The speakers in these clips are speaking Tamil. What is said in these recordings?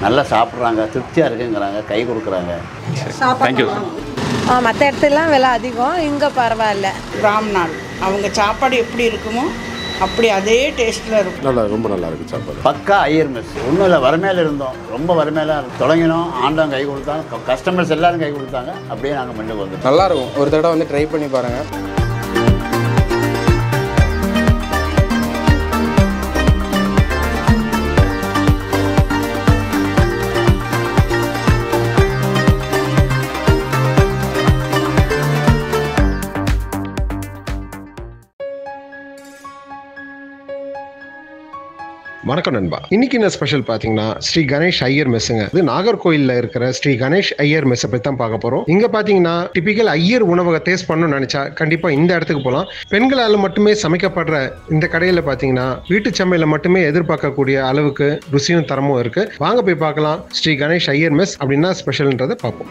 நல்லா சாப்பிட்றாங்க திருப்தியாக இருக்குங்கிறாங்க கை கொடுக்குறாங்க தேங்க்யூ மற்ற இடத்துலலாம் விலை அதிகம் இங்கே பரவாயில்ல பிராமணால் அவங்க சாப்பாடு எப்படி இருக்குமோ அப்படி அதே டேஸ்ட்டில் இருக்கும் நல்லா ரொம்ப நல்லா இருக்குது சாப்பாடு பக்கா ஐயர் மெஸ் ஒன்றும் இல்லை வறுமையில் இருந்தோம் ரொம்ப வறுமையில தொடங்கினோம் ஆண்டவன் கை கொடுத்தாங்க கஸ்டமர்ஸ் எல்லாரும் கை கொடுத்தாங்க அப்படியே நாங்கள் முன்னுக்கு வந்துட்டோம் நல்லா இருக்கும் ஒரு தடவை வந்து ட்ரை பண்ணி பாருங்க வணக்கம் நண்பா இன்னைக்கு என்ன ஸ்பெஷல் பார்த்தீங்கன்னா ஸ்ரீ கணேஷ் ஐயர் மெஸ்ஸுங்க இது நாகர்கோயில்ல இருக்கிற ஸ்ரீ கணேஷ் ஐயர் மெஸ்ஸை பற்றி தான் பார்க்க போறோம் இங்க பார்த்தீங்கன்னா டிபிக்கல் ஐயர் உணவகை டேஸ்ட் பண்ணணும்னு நினைச்சா கண்டிப்பா இந்த இடத்துக்கு போகலாம் பெண்களால் மட்டுமே சமைக்கப்படுற இந்த கடையில பார்த்தீங்கன்னா வீட்டு சமையல மட்டுமே எதிர்பார்க்கக்கூடிய அளவுக்கு ருசியும் தரமும் இருக்கு வாங்க போய் பார்க்கலாம் ஸ்ரீ கணேஷ் ஐயர் மெஸ் அப்படின்னா ஸ்பெஷல்ன்றதை பார்ப்போம்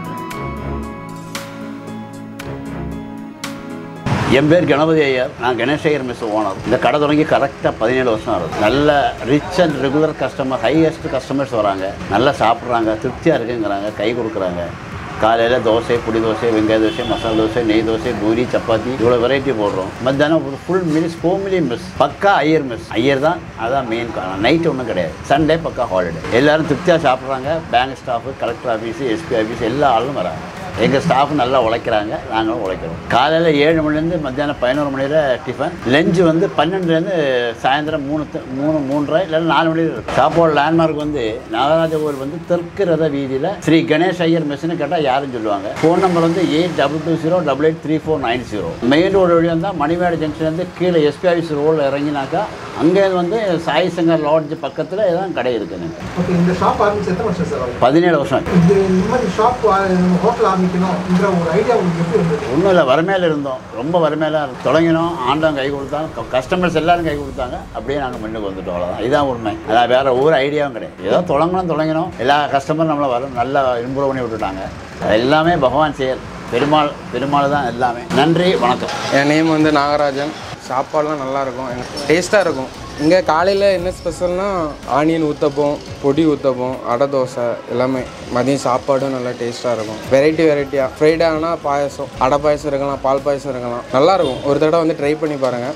என் பேர் கணபதி ஐயர் நான் கணேஷ் ஐயர் மெஸ் ஓனர் இந்த கடை தொடங்கி கரெக்டாக பதினேழு வருஷம் ஆகுது நல்ல rich and regular customer highest customers வராங்க நல்லா சாப்பிட்றாங்க திருப்தியாக இருக்குங்கிறாங்க கை கொடுக்குறாங்க காலையில் தோசை புளி தோசை வெங்காய தோசை மசாலா தோசை நெய் தோசை பூரி சப்பாத்தி இவ்வளோ வெரைட்டி போடுறோம் மத்தியானம் ஒரு ஃபுல் மீல்ஸ் ஃபோமிலி மெஸ் பக்கா ஐயர் மெஸ் ஐயர் தான் அதான் மெயின் நைட் ஒன்றும் கிடையாது சண்டே பக்கா ஹாலிடே எல்லாரும் திருப்தியாக சாப்பிட்றாங்க bank staff collector office SP office எல்லா ஆளும் வராங்க எங்கள் ஸ்டாஃப் நல்லா உழைக்கிறாங்க நாங்களும் உழைக்கிறோம் காலையில் ஏழு மணிலேருந்து மத்தியானம் பதினோரு மணியில் டிஃபன் லஞ்சு வந்து பன்னெண்டுலேருந்து சாயந்தரம் மூணு த- மூணு மூன்றரை இல்லை நாலு மணி இருக்கும் சாப்பாடு லேண்ட்மார்க் வந்து நாகராஜ கோவில் வந்து தெற்கு ரத வீதியில் ஸ்ரீ கணேஷ் ஐயர் மெஸ்ஸுன்னு கேட்டால் யாரும் சொல்லுவாங்க ஃபோன் நம்பர் வந்து eight double two zero double eight three four nine zero main road வழியாக இருந்தால் மணிமேடு ஜங்ஷன்லேருந்து கீழே எஸ்பி ஆஃபீஸ் ரோடில் இறங்கினாக்கா அங்கே வந்து சாய் சங்கர் லாட்ஜ் பக்கத்தில் தான் கடை இருக்குதுங்க ஓகே இந்த ஷாப் ஆரம்பிச்சு எத்தனை வருஷம் சார் ஆகுது பதினேழு வருஷம் ஆச்சு. இது இந்த மாதிரி ஷாப் ஹோட்டல் ஆரம்பிக்கணும்ன்ற ஒரு ஐடியா உங்களுக்கு எப்படி வந்தது ஒன்றும் இல்லை வறுமையில் இருந்தோம் ரொம்ப வறுமையில் தொடங்கினோம் ஆண்டவன் கை கொடுத்தாங்க கஸ்டமர்ஸ் எல்லாரும் கை கொடுத்தாங்க அப்படியே நாங்கள் முன்னுக்கு வந்துட்டோம் அவ்வளோதான் இதுதான் உண்மை அதான் வேற ஒரு ஐடியாவும் கிடையாது ஏதோ தொடங்கணும் தொடங்கினோம் எல்லா கஸ்டமரும் நம்மளை வரும் நல்லா இம்ப்ரூவ் பண்ணி விட்டுட்டாங்க அது எல்லாமே பகவான் செயல் பெருமாள் பெருமாள் தான் எல்லாமே நன்றி வணக்கம் என் நேம் வந்து நாகராஜன் சாப்பாடுலாம் நல்லா இருக்கும் டேஸ்ட்டாக இருக்கும் இங்கே காலையில் என்ன ஸ்பெஷல்னா ஆனியன் ஊத்தப்பம் பொடி ஊத்தப்பம் அடை தோசை எல்லாமே மதியம் சாப்பாடும் நல்லா டேஸ்ட்டாக இருக்கும் வெரைட்டி வெரைட்டியாக ஃப்ரைடே ஆனால் பாயசம் அடை பாயசம் இருக்கலாம் பால் பாயசம் இருக்கலாம் நல்லா இருக்கும் ஒரு தடவை வந்து ட்ரை பண்ணி பாருங்கள்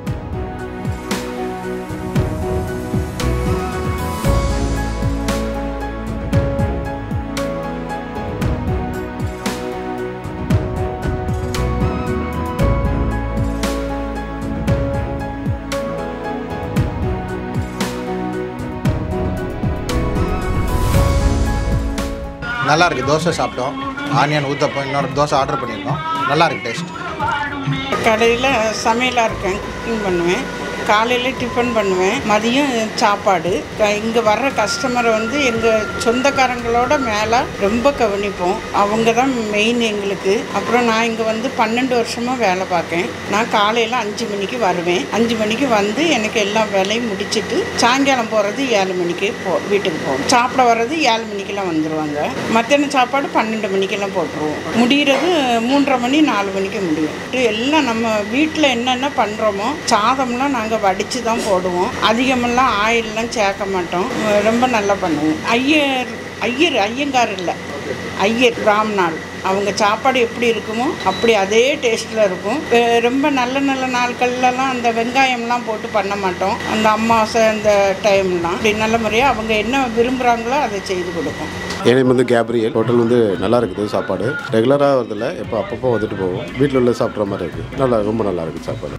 நல்லா இருக்கு தோசை சாப்பிட்டோம் ஆனியன் ஊத்தப்பம் இன்னொரு தோசை ஆர்டர் பண்ணியிருக்கோம் நல்லா இருக்கு டேஸ்ட் கடையில் சமையலாக இருக்கேன் குக்கிங் பண்ணுவேன் காலையில் டிஃபன் பண்ணுவேன் மதியம் சாப்பாடு இங்கே வர்ற கஸ்டமரை வந்து எங்கள் சொந்தக்காரங்களோட மேலே ரொம்ப கவனிப்போம் அவங்க தான் மெயின் எங்களுக்கு அப்புறம் நான் இங்கே வந்து பன்னெண்டு வருஷமாக வேலை பார்க்கேன் நான் காலையில் அஞ்சு மணிக்கு வருவேன் அஞ்சு மணிக்கு வந்து எனக்கு எல்லா வேலையும் முடிச்சிட்டு சாயங்காலம் போகிறது ஏழு மணிக்கு போ வீட்டுக்கு போவோம் சாப்பிட வர்றது ஏழு மணிக்கெல்லாம் வந்துடுவாங்க மத்தியானம் சாப்பாடு பன்னெண்டு மணிக்கெல்லாம் போட்டுருவோம் முடிகிறது மூன்றரை மணி நாலு மணிக்கு முடியும் இது எல்லாம் நம்ம வீட்டில் என்னென்ன பண்ணுறோமோ சாதம்லாம் நாங்கள் வடித்து தான் போடுவோம் அதிகமெல்லாம் ஆயிலெலாம் சேர்க்க மாட்டோம் அஹ் ரொம்ப நல்லா பண்ணுவோம் ஐயர் ஐயர் ஐயங்கார் இல்லை ஐயர் பிராமணால் அவங்க சாப்பாடு எப்படி இருக்குமோ அப்படி அதே டேஸ்ட்டில் இருக்கும் அஹ் ரொம்ப நல்ல நல்ல நாட்கள்லலாம் அந்த வெங்காயம்லாம் போட்டு பண்ண மாட்டோம் அந்த அமாவாசை அந்த டைம்லாம் அப்படி நல்ல முறையாக அவங்க என்ன விரும்புகிறாங்களோ அதை செய்து கொடுப்போம் என் name வந்து கேப்ரியல் ஹோட்டல் வந்து நல்லா இருக்குது சாப்பாடு ரெகுலராக வரதில்ல எப்போ அப்பப்போ வந்துட்டு போவோம் வீட்டில் உள்ள சாப்பிட்ற மாதிரி இருக்குது நல்லா ரொம்ப நல்லா இருக்குது சாப்பாடு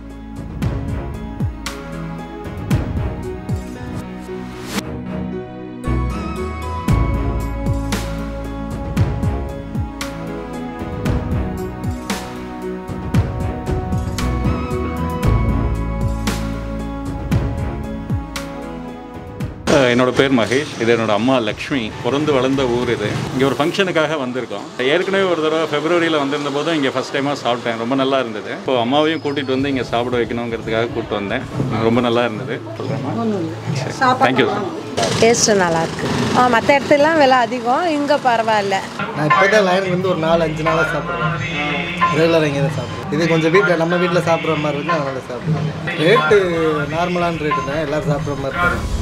அஹ் என்னோட பேர் மகேஷ் இது என்னோட அம்மா லக்ஷ்மி பிறந்து வளர்ந்த ஊர் இது இங்கே ஒரு ஃபங்க்ஷனுக்காக வந்திருக்கோம் ஏற்கனவே ஒரு தடவை ஃபெப்ரவரியில் வந்திருந்த போதும் இங்கே ஃபஸ்ட் டைமாக சாப்பிட்டேன் ரொம்ப நல்லா இருந்தது இப்போ அம்மாவையும் கூட்டிகிட்டு வந்து இங்கே சாப்பிட வைக்கணுங்கிறதுக்காக கூப்பிட்டு வந்தேன் ரொம்ப நல்லா இருந்தது சொல்கிறேன் தேங்க்யூ டேஸ்ட்டு நல்லாயிருக்கு மற்ற இடத்துலலாம் விலை அதிகம் இங்கே பரவாயில்ல நான் இப்போ தான் லைன்லேருந்து ஒரு நாலு அஞ்சு நாளாக சாப்பிட்றேன் ரெகுலராக இங்கே தான் சாப்பிட்றேன் இது கொஞ்சம் வீட்டில் நம்ம வீட்டில் சாப்பிட்ற மாதிரி இருக்கு அதனால சாப்பிட்றேன் ரேட்டு நார்மலான ரேட்டு தான் எல்லோரும் சாப்பிட்ற மாதிரி தான் இருக்கு